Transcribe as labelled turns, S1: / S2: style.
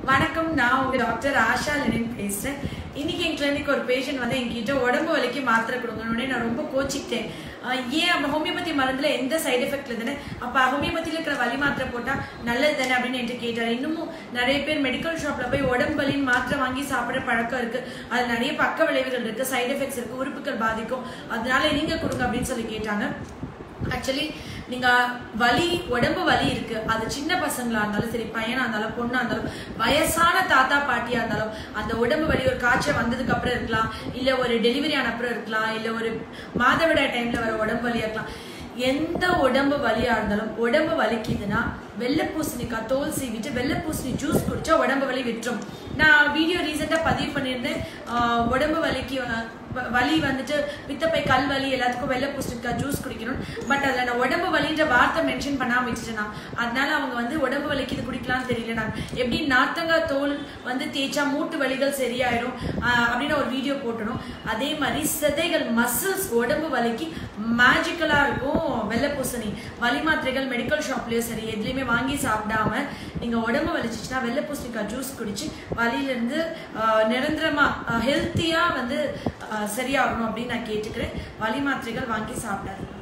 S1: வணக்கம் நான் உங்க டாக்டர் ஆஷா லெனின் பேசுறேன் இன்னைக்கு என் கிளினிக் ஒரு பேஷண்ட் வந்து என்கிட்ட உடம்பு வலிக்கு மாத்திரை கொடுங்கன்னு நான் ரொம்ப கோச்சிக்கிட்டேன் ஆஹ் ஏன் அப்ப ஹோமியோபதி மருந்துல எந்த சைடு எஃபெக்ட் இல்லைன்னு அப்ப ஹோமியோபதியில இருக்கிற வலி மாத்திரை போட்டா நல்லது தானே அப்படின்னு என்கிட்ட கேட்டார் இன்னமும் நிறைய பேர் மெடிக்கல் ஷாப்ல போய் உடம்பு வலின்னு மாத்திரை வாங்கி சாப்பிடுற பழக்கம் இருக்கு அது நிறைய பக்க விளைவுகள் இருக்கு சைடு எஃபெக்ட்ஸ் இருக்கு உறுப்புகள் பாதிக்கும் அதனால நீங்க கொடுங்க அப்படின்னு சொல்லி கேட்டாங்க ஆக்சுவலி நீங்க வலி உடம்பு வலி இருக்கு அது சின்ன பசங்களா இருந்தாலும் சரி பையனா இருந்தாலும் பொண்ணா இருந்தாலும் வயசான தாத்தா பாட்டியா இருந்தாலும் அந்த உடம்பு வலி ஒரு காய்ச்சல் வந்ததுக்கு அப்புறம் இருக்கலாம் இல்ல ஒரு டெலிவரி ஆன அப்புறம் இருக்கலாம் இல்ல ஒரு மாதவிடாய் டைம்ல வர உடம்பு வலியா இருக்கலாம் எந்த உடம்பு வலியா இருந்தாலும் உடம்பு வலிக்குதுன்னா வெள்ளை பூசணிக்காய் தோல் சீவிட்டு வெள்ளை பூசணி ஜூஸ் குடிச்சா உடம்பு வலி விட்டுரும் நான் வீடியோ ரீசெண்டா பதிவு பண்ணியிருந்தேன் ஆஹ் உடம்பு வலிக்கு அஹ், வ- வலி வந்துட்டு பித்தப்பை கல் வலி எல்லாத்துக்கும் வெள்ளை பூசணிக்காய் ஜூஸ் குடிக்கணும் பட் அதுல நான் உடம்பு வலின்ற வார்த்தை மென்ஷன் பண்ணாம விட்டுட்டேன் நான். அதனால அவங்க வந்து உடம்பு வலிக்கு இது குடிக்கலாம்னு தெரியல நான் எப்படி நார்த்தங்காய் தோல் வந்து தேய்ச்சா மூட்டு வலிகள் சரியாயிடும் ஆஹ் அப்படின்னு ஒரு வீடியோ போட்டணும் அதே மாதிரி சிதைகள் மசில்ஸ் உடம்பு வலிக்கு மேஜிக்கலா இருக்கும் வெள்ளை பூசணி வலி மாத்திரைகள் மெடிக்கல் ஷாப்லயும் சரி எதுலையுமே வாங்கி சாப்பிடாம நீங்க உடம்பு வலிச்சிச்சுன்னா வெள்ளை பூசணிக்காய் ஜூஸ் குடிச்சு வலியில இருந்து ஆஹ், நிரந்தரமா ஹெல்த்தியா வந்து ஆஹ், சரியாகணும் அப்படின்னு நான் கேட்டுக்கிறேன் வலி மாத்திரைகள் வாங்கி சாப்பிடாதீங்க